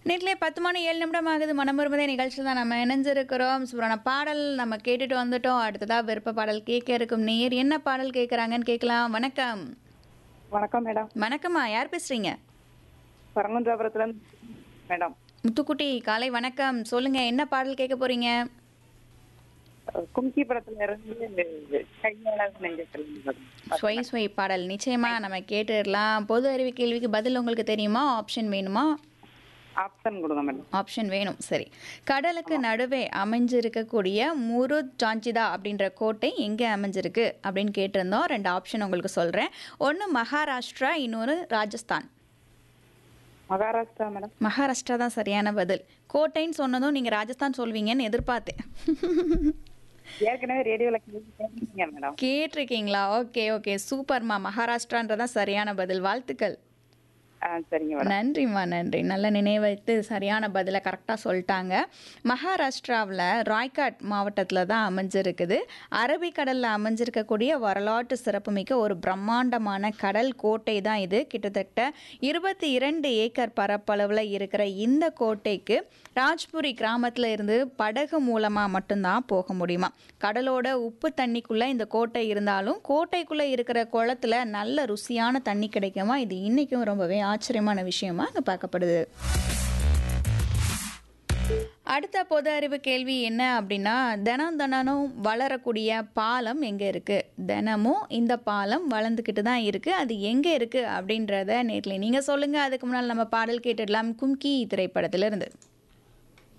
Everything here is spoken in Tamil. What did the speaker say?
நேற்றிலே பத்து மணி ஏழு நிமிடம் ஆகுது மனமுருமதே நிகழ்ச்சியில் தான் நம்ம இணைஞ்சிருக்கிறோம் சூரான பாடல் நம்ம கேட்டுட்டு வந்துட்டோம் அடுத்ததா விருப்ப பாடல் கேட்க இருக்கும் நேர் என்ன பாடல் கேட்குறாங்கன்னு கேட்கலாம் வணக்கம் வணக்கம் மேடம் வணக்கம்மா யார் பேசுறீங்க பரங்குன்றாபுரத்துல இருந்து மேடம் முத்துக்குட்டி காலை வணக்கம் சொல்லுங்க என்ன பாடல் கேட்க போறீங்க அஹ் கும்கி படத்துல இருந்து கையாள நெஞ்சத்தில் மேடம் ஸ்வை ஸ்வை பாடல் நிச்சயமா நம்ம கேட்டுடலாம் பொது அறிவு கேள்விக்கு பதில் உங்களுக்கு தெரியுமா ஆப்ஷன் வேணுமா ஆப்ஷன் கொடுங்க மேடம் ஆப்ஷன் வேணும் சரி கடலுக்கு நடுவே அமைஞ்சிருக்கக்கூடிய முரு ஜாஞ்சிதா அப்படின்ற கோட்டை எங்கே அமைஞ்சிருக்கு அப்படின்னு கேட்டிருந்தோம் ரெண்டு ஆப்ஷன் உங்களுக்கு சொல்கிறேன் ஒன்று மகாராஷ்டிரா இன்னொன்று ராஜஸ்தான் மகாராஷ்டிரா மேடம் மகாராஷ்டிரா தான் சரியான பதில் கோட்டைன்னு சொன்னதும் நீங்கள் ராஜஸ்தான் சொல்வீங்கன்னு எதிர்பார்த்தேன் ஏற்கனவே ரேடியோல கேட்டீங்க மேடம் கேட்டிருக்கீங்களா ஓகே ஓகே சூப்பர்மா மகாராஷ்டிரான்றதான் சரியான பதில் வாழ்த்துக்கள் ஆ சரிங்க மேடம் நன்றிம்மா நன்றி நல்ல நினைவைத்து சரியான பதிலை கரெக்டாக சொல்லிட்டாங்க மகாராஷ்டிராவில் ராய்காட் மாவட்டத்தில் தான் அமைஞ்சிருக்குது அரபிக்கடலில் அமைஞ்சிருக்கக்கூடிய வரலாற்று சிறப்புமிக்க ஒரு பிரம்மாண்டமான கடல் கோட்டை தான் இது கிட்டத்தட்ட இருபத்தி இரண்டு ஏக்கர் பரப்பளவில் இருக்கிற இந்த கோட்டைக்கு ராஜ்புரி கிராமத்தில் இருந்து படகு மூலமாக மட்டும்தான் போக முடியுமா கடலோட உப்பு தண்ணிக்குள்ளே இந்த கோட்டை இருந்தாலும் கோட்டைக்குள்ளே இருக்கிற குளத்துல நல்ல ருசியான தண்ணி கிடைக்குமா இது இன்றைக்கும் ரொம்பவே ஆச்சரியமான விஷயமா அங்கே பார்க்கப்படுது அடுத்த பொது அறிவு கேள்வி என்ன அப்படின்னா தினம் தினமும் வளரக்கூடிய பாலம் எங்கே இருக்குது தினமும் இந்த பாலம் வளர்ந்துக்கிட்டு தான் இருக்குது அது எங்கே இருக்குது அப்படின்றத நேரில் நீங்கள் சொல்லுங்கள் அதுக்கு முன்னால் நம்ம பாடல் கேட்டுடலாம் கும்கி திரைப்படத்திலிருந்து